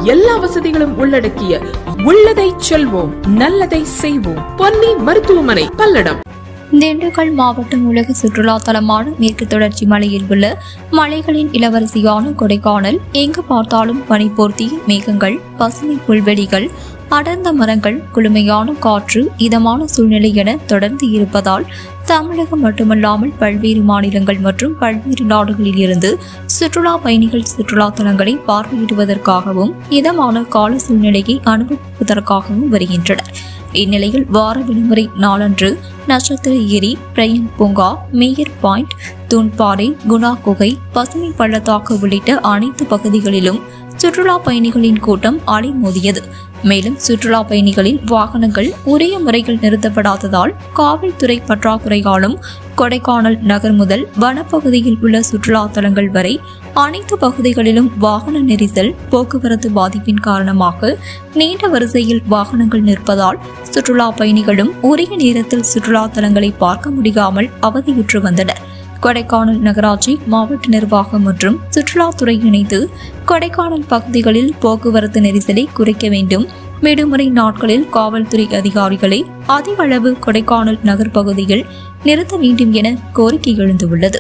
எல்லா வசதிகளும் உள்ளடக்கிய உள்ளதை செல்வோம் நல்லதை செய்வோம் பொன்னி மருத்துவமனை பல்லடம் திண்டுக்கல் மாவட்டம் உலக சுற்றுலா தலமான மேற்கு தொடர்ச்சி மலையில் உள்ள மலைகளின் இளவரசியான கொடைக்கானல் எங்கு பார்த்தாலும் பனிப்போர்த்திய மேகங்கள் பசுமை புல்வெளிகள் அடர்ந்த மரங்கள் குளுமையான காற்று இதமான சூழ்நிலை என தொடர்ந்து இருப்பதால் தமிழகம் மட்டுமல்லாமல் பல்வேறு மாநிலங்கள் மற்றும் பல்வேறு நாடுகளில் இருந்து சுற்றுலா பயணிகள் சுற்றுலா தலங்களை பார்வையிடுவதற்காகவும் இதமான கால சூழ்நிலையை அனுபவிப்பதற்காகவும் வருகின்றனர் இந்நிலையில் வார விடுமுறை நாளன்று நட்சத்திர ஏரி பிரயன் பூங்கா மேயர் பாயிண்ட் தூண்பாறை குணா குகை பசுமை பள்ளத்தாக்கு உள்ளிட்ட அனைத்து பகுதிகளிலும் சுற்றுலா பயணிகளின் கூட்டம் அலைமோதியது மேலும் சுற்றுலா பயணிகளின் வாகனங்கள் உரிய முறையில் நிறுத்தப்படாததால் காவல்துறை பற்றாக்குறையாலும் கொடைக்கானல் நகர் முதல் வனப்பகுதியில் உள்ள சுற்றுலா தலங்கள் வரை அனைத்து பகுதிகளிலும் வாகன நெரிசல் போக்குவரத்து பாதிப்பின் காரணமாக நீண்ட வரிசையில் வாகனங்கள் நிற்பதால் சுற்றுலா பயணிகளும் உரிய நேரத்தில் சுற்றுலா தலங்களை பார்க்க முடியாமல் அவதியுற்று வந்தனர் கொடைக்கானல் நகராட்சி மாவட்ட நிர்வாகம் மற்றும் சுற்றுலாத்துறை இணைந்து கொடைக்கானல் பகுதிகளில் போக்குவரத்து நெரிசலை குறைக்க வேண்டும் விடுமுறை நாட்களில் காவல்துறை அதிகாரிகளை அதிக அளவு கொடைக்கானல் நகர் பகுதியில் நிறுத்த வேண்டும் என கோரிக்கை எழுந்துள்ளது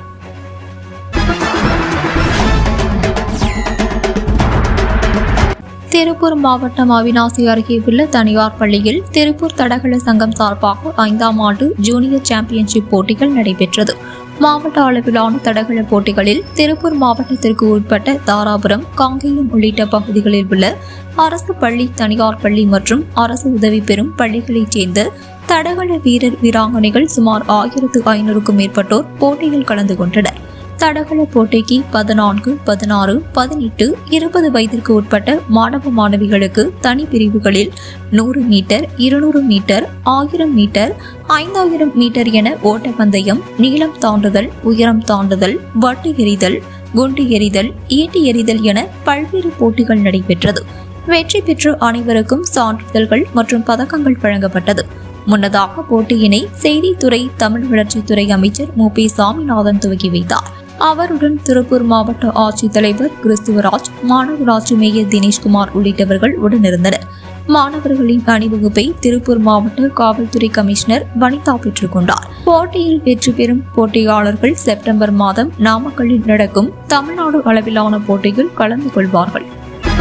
திருப்பூர் மாவட்டம் அவினாசி அருகே உள்ள தனியார் பள்ளியில் திருப்பூர் தடகள சங்கம் சார்பாக ஐந்தாம் ஆண்டு ஜூனியர் சாம்பியன்ஷிப் போட்டிகள் நடைபெற்றது மாவட்ட அளவிலான தடகள போட்டிகளில் திருப்பூர் மாவட்டத்திற்கு உட்பட்ட தாராபுரம் காங்கேயம் உள்ளிட்ட பகுதிகளில் உள்ள அரசு பள்ளி தனியார் பள்ளி மற்றும் அரசு உதவி பெறும் பள்ளிகளைச் சேர்ந்த தடகள வீரர் வீராங்கனைகள் சுமார் ஆயிரத்து ஐநூறுக்கும் மேற்பட்டோர் போட்டியில் கலந்து கொண்டனர் தடகள போட்டிக்கு பதினான்கு பதினாறு பதினெட்டு இருபது வயதிற்கு உட்பட்ட மாணவ மாணவிகளுக்கு தனி பிரிவுகளில் நூறு மீட்டர் இருநூறு மீட்டர் ஆயிரம் மீட்டர் ஐந்தாயிரம் மீட்டர் என ஓட்டப்பந்தயம் நீளம் தாண்டுதல் உயரம் தாண்டுதல் வட்டு எறிதல் குண்டு எறிதல் ஈட்டி எறிதல் என பல்வேறு போட்டிகள் நடைபெற்றது வெற்றி பெற்ற அனைவருக்கும் சான்றிதழ்கள் மற்றும் பதக்கங்கள் வழங்கப்பட்டது முன்னதாக போட்டியினை செய்தித்துறை தமிழ் வளர்ச்சித்துறை அமைச்சர் மு பி சாமிநாதன் துவக்கி வைத்தார் அவருடன் திருப்பூர் மாவட்ட ஆட்சித்தலைவர் கிறிஸ்துவராஜ் மாநகராட்சி மேயர் தினேஷ்குமார் உள்ளிட்டவர்கள் உடனிருந்தனர் மாணவர்களின் அணிவகுப்பை திருப்பூர் மாவட்ட காவல்துறை கமிஷனர் வனிதா பெற்றுக்கொண்டார் போட்டியில் வெற்றி பெறும் போட்டியாளர்கள் செப்டம்பர் மாதம் நாமக்கல்லில் நடக்கும் தமிழ்நாடு அளவிலான போட்டியில் கலந்து கொள்வார்கள்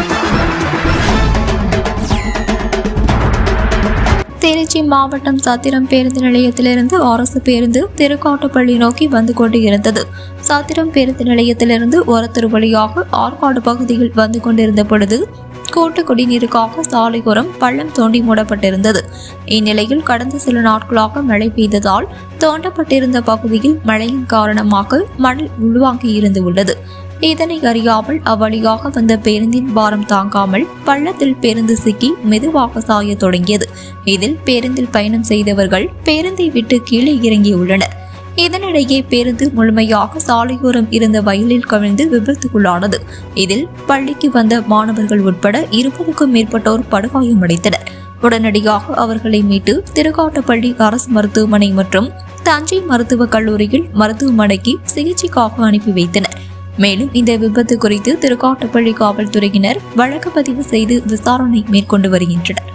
திருச்சி மாவட்டம் சத்திரம் பேருந்து நிலையத்திலிருந்து அரசு பேருந்து திருக்காட்டுப்பள்ளி நோக்கி வந்து கொண்டு இருந்தது சத்திரம் பேருந்து நிலையத்திலிருந்து ஒரத்தரு வழியாக ஆற்காடு பகுதியில் வந்து கொண்டிருந்த பொழுது கூட்டு குடிநீருக்காக சாலையோரம் பள்ளம் தோண்டி மூடப்பட்டிருந்தது இந்நிலையில் கடந்த சில நாட்களாக மழை பெய்ததால் தோண்டப்பட்டிருந்த பகுதியில் மழையின் காரணமாக மணல் உள்வாங்கி இருந்து உள்ளது இதனை அறியாமல் அவ்வழியாக வந்த பேருந்தின் பாரம் தாங்காமல் பள்ளத்தில் பேருந்து சிக்கி மெதுவாக சாய தொடங்கியது இதில் பேருந்தில் பயணம் செய்தவர்கள் பேருந்தை விட்டு கீழே இறங்கியுள்ளனர் இதனிடையே பேருந்து முழுமையாக சாலையோரம் இருந்த வயலில் கவிழ்ந்து விபத்துக்குள்ளானது இதில் பள்ளிக்கு வந்த மாணவர்கள் உட்பட இருபதுக்கும் மேற்பட்டோர் படுகாயமடைந்தனர் உடனடியாக அவர்களை மீட்டு திருக்காட்டுப்பள்ளி அரசு மருத்துவமனை மற்றும் தஞ்சை மருத்துவக் கல்லூரியில் மருத்துவமனைக்கு சிகிச்சைக்காக அனுப்பி வைத்தனர் மேலும் இந்த விபத்து குறித்து திருக்காட்டுப்பள்ளி காவல்துறையினர் வழக்கு பதிவு செய்து விசாரணை மேற்கொண்டு வருகின்றனர்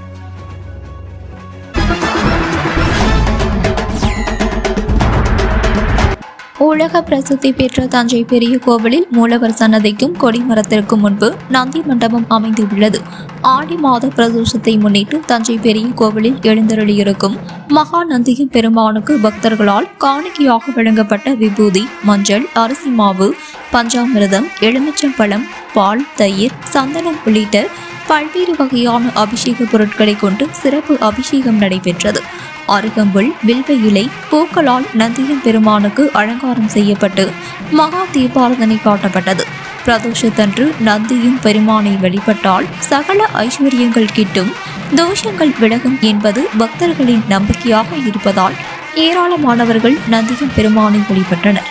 உலக பிரசித்தி பெற்ற தஞ்சை பெரிய கோவிலில் மூலவர் சன்னதிக்கும் கொடிமரத்திற்கும் முன்பு நந்தி மண்டபம் அமைந்துள்ளது ஆடி மாத பிரதோஷத்தை முன்னிட்டு தஞ்சை பெரிய கோவிலில் எழுந்தருளியிருக்கும் மகா நந்தியின் பெருமானுக்கு பக்தர்களால் காணிக்கையாக வழங்கப்பட்ட விபூதி மஞ்சள் அரிசி மாவு பஞ்சாமிர்தம் எலுமிச்சம்பழம் பால் தயிர் சந்தனம் உள்ளிட்ட பல்வேறு வகையான அபிஷேக பொருட்களை கொண்டு சிறப்பு அபிஷேகம் நடைபெற்றது அருகம்புல் வில்வ இலை பூக்களால் நந்தியின் பெருமானுக்கு அலங்காரம் செய்யப்பட்டு மகா தீபாரதனை காட்டப்பட்டது பிரதோஷத்தன்று நந்தியும் பெருமானை வழிபட்டால் சகல ஐஸ்வர்யங்கள் கிட்டும் தோஷங்கள் விலகும் என்பது பக்தர்களின் நம்பிக்கையாக இருப்பதால் ஏராளமானவர்கள் நந்தியின் பெருமானை வழிபட்டனர்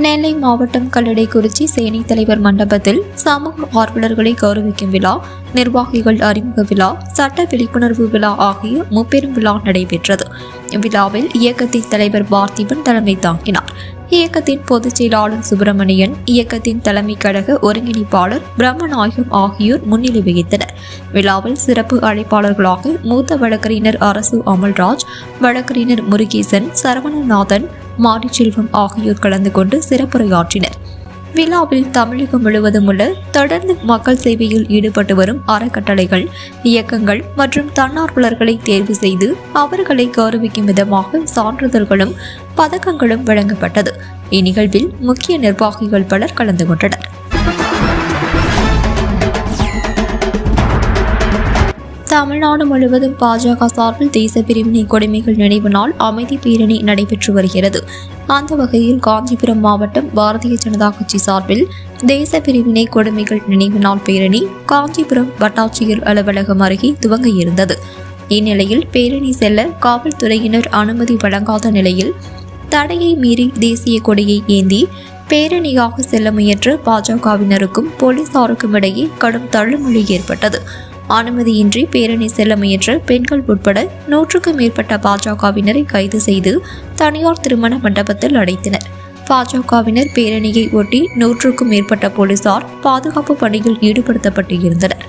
நெல்லை மாவட்டம் கல்லடைக்குறிச்சி சேனை தலைவர் மண்டபத்தில் சமூக ஆர்வலர்களை கௌரவிக்கும் விழா நிர்வாகிகள் அறிமுக விழா சட்ட விழிப்புணர்வு விழா ஆகிய முப்பெரும் விழா நடைபெற்றது இவ்விழாவில் இயக்கத்தின் தலைவர் பார்த்திபன் தலைமை தாங்கினார் இயக்கத்தின் பொதுச் செயலாளர் சுப்பிரமணியன் இயக்கத்தின் தலைமை கழக ஒருங்கிணைப்பாளர் பிரம்மநாயகம் ஆகியோர் முன்னிலை வகித்தனர் விழாவில் சிறப்பு அழைப்பாளர்களாக மூத்த வழக்கறிஞர் அரசு அமல்ராஜ் வழக்கறிஞர் முருகேசன் சரவணநாதன் மாரிச்செல்வம் ஆகியோர் கலந்து கொண்டு சிறப்புரையாற்றினர் விழாவில் தமிழகம் முழுவதும் உள்ள தொடர்ந்து மக்கள் சேவையில் ஈடுபட்டு வரும் அறக்கட்டளைகள் இயக்கங்கள் மற்றும் தன்னார்வலர்களை தேர்வு செய்து அவர்களை கௌரவிக்கும் விதமாக சான்றிதழ்களும் பதக்கங்களும் வழங்கப்பட்டது இந்நிகழ்வில் முக்கிய நிர்வாகிகள் பலர் கலந்து கொண்டனர் தமிழ்நாடு முழுவதும் பாஜக சார்பில் தேச பிரிவினை கொடுமைகள் நினைவு நாள் அமைதி பேரணி நடைபெற்று வருகிறது அந்த வகையில் காஞ்சிபுரம் மாவட்டம் பாரதிய ஜனதா கட்சி சார்பில் தேச பிரிவினை கொடுமைகள் நினைவு நாள் பேரணி காஞ்சிபுரம் வட்டாட்சியர் அலுவலகம் அருகே துவங்க இருந்தது இந்நிலையில் பேரணி செல்ல காவல்துறையினர் அனுமதி வழங்காத நிலையில் தடையை மீறி தேசிய கொடியை ஏந்தி பேரணியாக செல்ல முயன்ற பாஜகவினருக்கும் போலீசாருக்கும் இடையே கடும் தள்ளுமொழி ஏற்பட்டது அனுமதியின்றி பேரணி செல்ல முயன்ற பெண்கள் உட்பட நூற்றுக்கும் மேற்பட்ட பாஜகவினரை கைது செய்து தனியார் திருமண மண்டபத்தில் அடைத்தனர் பாஜகவினர் பேரணியை ஒட்டி நூற்றுக்கும் மேற்பட்ட போலீசார் பாதுகாப்பு பணியில் ஈடுபடுத்தப்பட்டு இருந்தனர்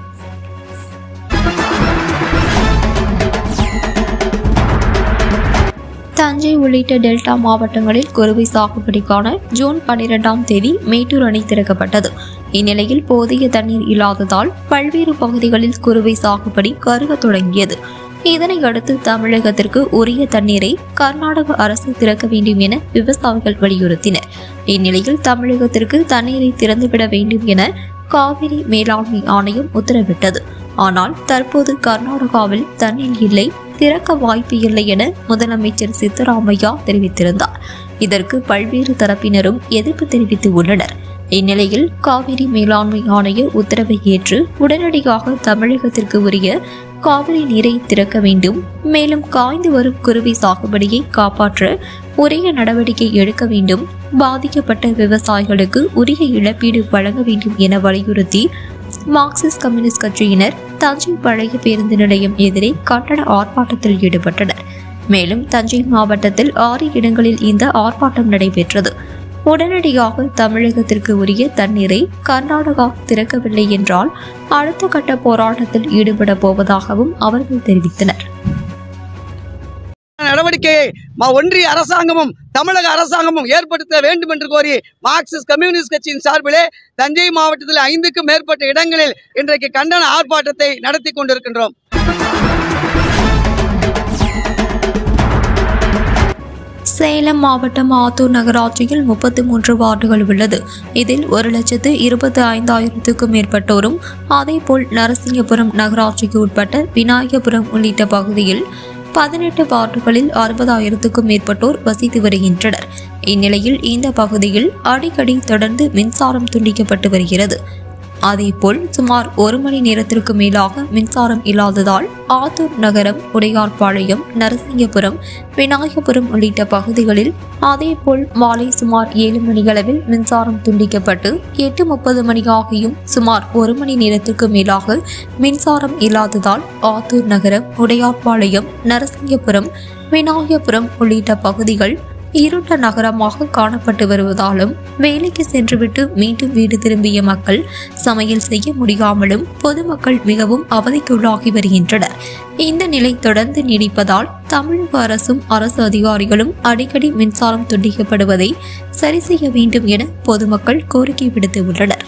தஞ்சை உள்ளிட்ட டெல்டா மாவட்டங்களில் குறுவை சாகுபடிக்கான ஜூன் பன்னிரெண்டாம் தேதி மேட்டூர் அணை திறக்கப்பட்டது இந்நிலையில் போதிய தண்ணீர் இல்லாததால் பல்வேறு பகுதிகளில் குறுவை சாகுபடி கருகத் தொடங்கியது இதனை அடுத்து தமிழகத்திற்கு உரிய தண்ணீரை கர்நாடக அரசு திறக்க வேண்டும் என விவசாயிகள் வலியுறுத்தினர் இந்நிலையில் தமிழகத்திற்கு தண்ணீரை திறந்துவிட வேண்டும் என காவிரி மேலாண்மை ஆணையம் உத்தரவிட்டது ஆனால் தற்போது கர்நாடகாவில் தண்ணீர் இல்லை திறக்க வாய்ப்பு இல்லை என முதலமைச்சர் சித்தராமையா தெரிவித்திருந்தார் இதற்கு பல்வேறு தரப்பினரும் எதிர்ப்பு தெரிவித்து உள்ளனர் இந்நிலையில் காவிரி மேலாண்மை ஆணைய உத்தரவை ஏற்று உடனடியாக தமிழகத்திற்கு உரிய காவிரி நீரை திறக்க வேண்டும் மேலும் காய்ந்து வரும் குருவி சாகுபடியை காப்பாற்ற உரிய நடவடிக்கை எடுக்க வேண்டும் பாதிக்கப்பட்ட விவசாயிகளுக்கு உரிய இழப்பீடு வழங்க வேண்டும் என வலியுறுத்தி மார்க்சிஸ்ட் கம்யூனிஸ்ட் கட்சியினர் தஞ்சை பழைய பேருந்து நிலையம் எதிரே கட்டட ஆர்ப்பாட்டத்தில் ஈடுபட்டனர் மேலும் தஞ்சை மாவட்டத்தில் ஆறு இடங்களில் இந்த ஆர்ப்பாட்டம் நடைபெற்றது உடனடியாக தமிழகத்திற்கு உரிய தண்ணீரை கர்நாடகா திறக்கவில்லை என்றால் அடுத்த கட்ட போராட்டத்தில் ஈடுபட போவதாகவும் அவர்கள் தெரிவித்தனர் நடவடிக்கையை ம- ஒன்றிய அரசாங்கமும் தமிழக அரசாங்கமும் ஏற்படுத்த வேண்டும் என்று கோரி மார்க்சிஸ்ட் கம்யூனிஸ்ட் கட்சியின் சார்பிலே தஞ்சை மாவட்டத்தில் ஐந்துக்கும் மேற்பட்ட இடங்களில் இன்றைக்கு கண்டன ஆர்ப்பாட்டத்தை நடத்தி கொண்டிருக்கின்றோம் சேலம் மாவட்டம் ஆத்தூர் நகராட்சியில் முப்பத்தி மூன்று வார்டுகள் உள்ளது இதில் ஒரு லட்சத்து இருபத்தி ஐந்தாயிரத்துக்கும் மேற்பட்டோரும் அதேபோல் நரசிங்கபுரம் நகராட்சிக்கு உட்பட்ட விநாயகபுரம் உள்ளிட்ட பகுதியில் பதினெட்டு வார்டுகளில் அறுபதாயிரத்துக்கும் மேற்பட்டோர் வசித்து வருகின்றனர் இந்நிலையில் இந்த பகுதியில் அடிக்கடி தொடர்ந்து மின்சாரம் துண்டிக்கப்பட்டு வருகிறது அதேபோல் சுமார் ஒரு மணி நேரத்திற்கு மேலாக மின்சாரம் இல்லாததால் ஆத்தூர் நகரம் உடையார்பாளையம் நரசிங்கபுரம் விநாயகபுரம் உள்ளிட்ட பகுதிகளில் அதேபோல் மாலை சுமார் ஏழு மணியளவில் மின்சாரம் துண்டிக்கப்பட்டு எட்டு முப்பது மணியாகியும் சுமார் ஒரு மணி நேரத்திற்கு மேலாக மின்சாரம் இல்லாததால் ஆத்தூர் நகரம் உடையார்பாளையம் நரசிங்கபுரம் விநாயகபுரம் உள்ளிட்ட பகுதிகள் இருண்ட நகரமாக காணப்பட்டு வருவதாலும் வேலைக்கு சென்றுவிட்டு மீண்டும் வீடு திரும்பிய மக்கள் சமையல் செய்ய முடியாமலும் பொதுமக்கள் மிகவும் அவதிக்குள்ளாகி வருகின்றனர் இந்த நிலை தொடர்ந்து நீடிப்பதால் தமிழக அரசும் அரசு அதிகாரிகளும் அடிக்கடி மின்சாரம் துண்டிக்கப்படுவதை சரி செய்ய வேண்டும் என பொதுமக்கள் கோரிக்கை விடுத்து உள்ளனர்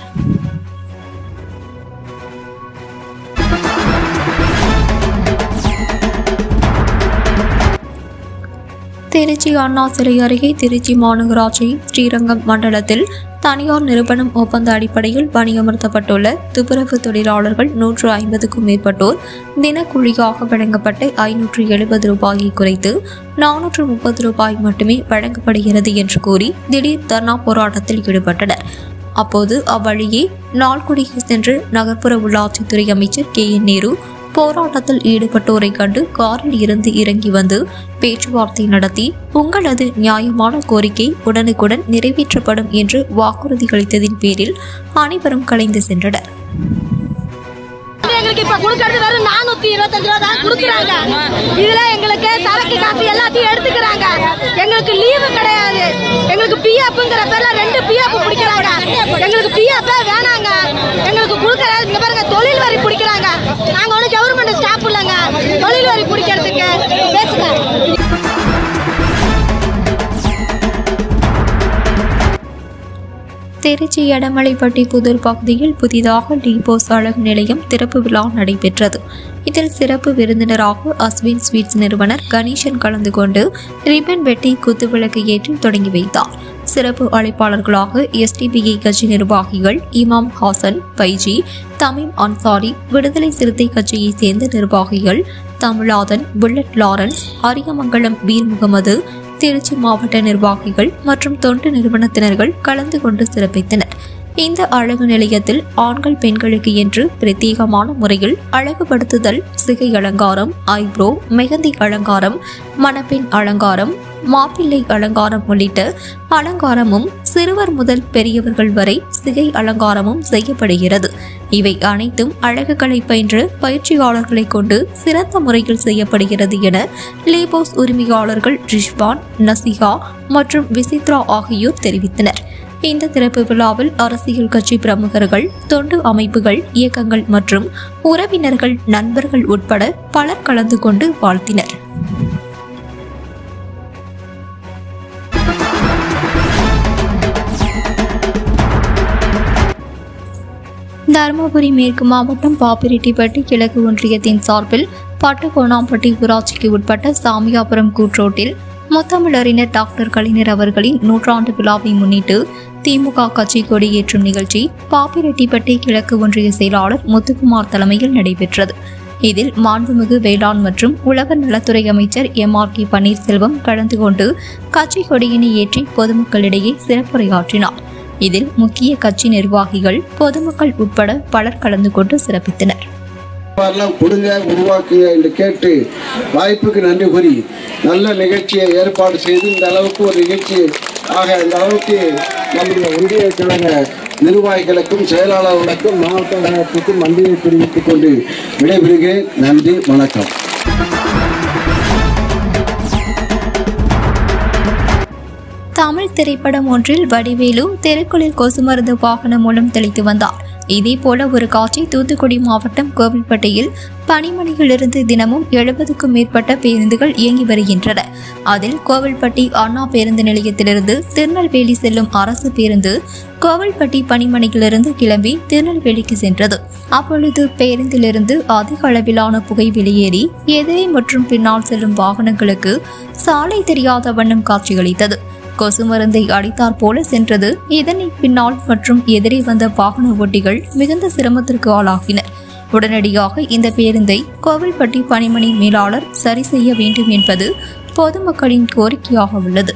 திருச்சி அண்ணா சிலை அருகே திருச்சி மாநகராட்சி ஸ்ரீரங்கம் மண்டலத்தில் தனியார் நிறுவனம் ஒப்பந்த அடிப்படையில் பணியமர்த்தப்பட்டுள்ள துப்புரவு தொழிலாளர்கள் நூற்று ஐம்பதுக்கும் மேற்பட்டோர் தினக்கூலியாக வழங்கப்பட்ட ஐநூற்று எழுபது ரூபாயை குறைத்து நானூற்று முப்பது ரூபாய் மட்டுமே வழங்கப்படுகிறது என்று கூறி திடீர் தர்ணா போராட்டத்தில் ஈடுபட்டனர் அப்போது அவ்வழியே நாள்குடிக்கு சென்று நகர்ப்புற உள்ளாட்சித்துறை அமைச்சர் கே என் நேரு போராட்டத்தில் ஈடுபட்டோரை கண்டு காரில் இருந்து இறங்கி வந்து பேச்சுவார்த்தை நடத்தி உங்களது நியாயமான கோரிக்கை உடனுக்குடன் நிறைவேற்றப்படும் என்று வாக்குறுதி அளித்ததின் பேரில் அனைவரும் கலைந்து சென்றனர் எங்களுக்கு இப்ப கொடுக்கறது வெறும் நானூத்தி இருபத்தஞ்சு ரூபா தான் கொடுக்குறாங்க இதுல எங்களுக்கு சரக்கு காசு எல்லாத்தையும் எடுத்துக்கிறாங்க எங்களுக்கு லீவு கிடையாது எங்களுக்கு பிஎஃப்ங்கிற பேர்ல ரெண்டு பிஎஃப் பிடிக்கிறாங்க எங்களுக்கு பிஎஃப் வேணாங்க எங்களுக்கு கொடுக்கறது இங்க பாருங்க தொழில் வரி பிடிக்கிறாங்க நாங்க ஒன்றும் கவர்மெண்ட் ஸ்டாஃப் இல்லைங்க தொழில் வரி பிடிக்கிறதுக்கு பேசுங்க திருச்சி எடமலைப்பட்டி புதூர் பகுதியில் புதிதாக டீபோஸ் அழகு நிலையம் திறப்பு விழா நடைபெற்றது இதில் சிறப்பு விருந்தினராக அஸ்வின் ஸ்வீட்ஸ் நிறுவனர் கணேசன் கலந்து கொண்டு ரிப்பன் வெட்டி குத்துவிளக்கு ஏற்றி தொடங்கி வைத்தார் சிறப்பு அழைப்பாளர்களாக எஸ்டிபிஐ கட்சி நிர்வாகிகள் இமாம் ஹாசன் பைஜி தமீம் அன்சாரி விடுதலை சிறுத்தை கட்சியைச் சேர்ந்த நிர்வாகிகள் தமிழாதன் புல்லட் லாரன்ஸ் அரியமங்கலம் வீர் முகமது திருச்சி மாவட்ட நிர்வாகிகள் மற்றும் தொண்டு நிறுவனத்தினர்கள் கலந்து கொண்டு சிறப்பித்தனர் இந்த அழகு நிலையத்தில் ஆண்கள் பெண்களுக்கு என்று பிரத்யேகமான முறையில் அழகுபடுத்துதல் சிகை அலங்காரம் ஐப்ரோ மெஹந்தி அலங்காரம் மணப்பெண் அலங்காரம் மாப்பிள்ளை அலங்காரம் உள்ளிட்ட அலங்காரமும் சிறுவர் முதல் பெரியவர்கள் வரை சிகை அலங்காரமும் செய்யப்படுகிறது இவை அனைத்தும் அழகுகளை பயின்ற பயிற்சியாளர்களை கொண்டு சிறந்த முறையில் செய்யப்படுகிறது என லேபோஸ் உரிமையாளர்கள் ரிஷ்வான் நசிகா மற்றும் விசித்ரா ஆகியோர் தெரிவித்தனர் இந்த திறப்பு விழாவில் அரசியல் கட்சி பிரமுகர்கள் தொண்டு அமைப்புகள் இயக்கங்கள் மற்றும் உறவினர்கள் நண்பர்கள் உட்பட பலர் கலந்து கொண்டு வாழ்த்தினர் தருமபுரி மேற்கு மாவட்டம் பாப்பிரெட்டிப்பட்டி கிழக்கு ஒன்றியத்தின் சார்பில் பட்டுக்கோணாம்பட்டி ஊராட்சிக்கு உட்பட்ட சாமியாபுரம் கூட்ரோட்டில் முத்தமிழறிஞர் டாக்டர் கலைஞர் அவர்களின் நூற்றாண்டு விழாவை முன்னிட்டு திமுக கட்சி கொடியேற்றும் நிகழ்ச்சி பாப்பிரெட்டிப்பட்டி கிழக்கு ஒன்றிய செயலாளர் முத்துக்குமார் தலைமையில் நடைபெற்றது இதில் மாண்புமிகு வேளாண் மற்றும் உழவர் நலத்துறை அமைச்சர் எம் ஆர் கே பன்னீர்செல்வம் கலந்து கொண்டு கட்சி கொடியினை ஏற்றி பொதுமக்களிடையே சிறப்புரையாற்றினார் இதில் முக்கிய கட்சி நிர்வாகிகள் பொதுமக்கள் உட்பட பலர் கலந்து கொண்டு சிறப்பித்தனர் எல்லாம் கொடுங்க உருவாக்குங்க என்று கேட்டு வாய்ப்புக்கு நன்றி கூறி நல்ல நிகழ்ச்சியை ஏற்பாடு செய்து இந்த அளவுக்கு ஒரு நிகழ்ச்சி ஆக இந்த அளவுக்கு நம்முடைய ஒன்றிய கழக நிர்வாகிகளுக்கும் செயலாளர்களுக்கும் மாவட்ட கழகத்துக்கும் நன்றியை தெரிவித்துக் கொண்டு விடைபெறுகிறேன் நன்றி வணக்கம் தமிழ் திரைப்படம் ஒன்றில் வடிவேலு தெருக்குளில் கொசு மருந்து வாகனம் மூலம் தெளித்து வந்தார் இதேபோல ஒரு காட்சி தூத்துக்குடி மாவட்டம் கோவில்பட்டியில் பனிமணியிலிருந்து தினமும் எழுபதுக்கும் மேற்பட்ட பேருந்துகள் இயங்கி வருகின்றன அதில் கோவில்பட்டி அண்ணா பேருந்து நிலையத்திலிருந்து திருநெல்வேலி செல்லும் அரசு பேருந்து கோவில்பட்டி பனிமணியிலிருந்து கிளம்பி திருநெல்வேலிக்கு சென்றது அப்பொழுது பேருந்திலிருந்து அதிக அளவிலான புகை வெளியேறி எதிரே மற்றும் பின்னால் செல்லும் வாகனங்களுக்கு சாலை தெரியாத வண்ணம் காட்சியளித்தது கொசு மருந்தை அடித்தாற் போல சென்றது இதனை பின்னால் மற்றும் எதிரே வந்த வாகன ஓட்டிகள் மிகுந்த சிரமத்திற்கு ஆளாகினர் உடனடியாக இந்த பேருந்தை கோவில்பட்டி பணிமணி மேலாளர் சரி செய்ய வேண்டும் என்பது பொதுமக்களின் கோரிக்கையாக உள்ளது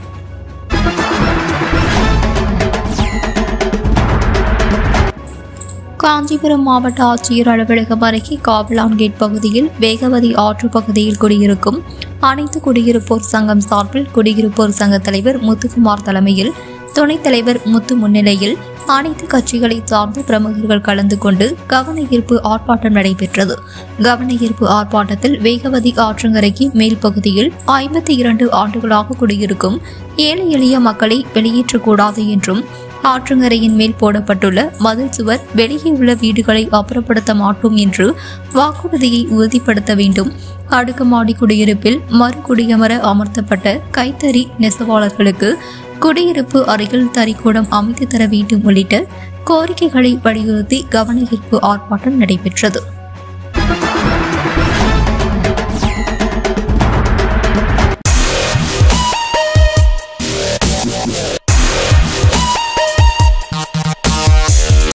காஞ்சிபுரம் மாவட்ட ஆட்சியர் அலுவலகம் அருகே காவலான் கேட் பகுதியில் வேகவதி ஆற்று பகுதியில் குடியிருக்கும் அனைத்து குடியிருப்போர் சங்கம் சார்பில் குடியிருப்போர் சங்க தலைவர் முத்துக்குமார் தலைமையில் துணைத் தலைவர் முத்து முன்னிலையில் அனைத்து கட்சிகளை சார்ந்த பிரமுகர்கள் கலந்து கொண்டு கவன ஈர்ப்பு ஆர்ப்பாட்டம் நடைபெற்றது கவன ஈர்ப்பு ஆர்ப்பாட்டத்தில் வேகவதி ஆற்றங்கரைக்கு மேல் பகுதியில் ஐம்பத்தி இரண்டு ஆண்டுகளாக குடியிருக்கும் ஏழை எளிய மக்களை வெளியேற்றக்கூடாது என்றும் ஆற்றங்கரையின் மேல் போடப்பட்டுள்ள மதில் சுவர் வெளியே உள்ள வீடுகளை அப்புறப்படுத்த மாட்டோம் என்று வாக்குறுதியை உறுதிப்படுத்த வேண்டும் அடுக்குமாடி குடியிருப்பில் மறு குடியமர அமர்த்தப்பட்ட கைத்தறி நெசவாளர்களுக்கு குடியிருப்பு அருகில் தறிக்கூடம் அமைத்து தர வேண்டும் உள்ளிட்ட கோரிக்கைகளை வலியுறுத்தி கவன ஈர்ப்பு ஆர்ப்பாட்டம் நடைபெற்றது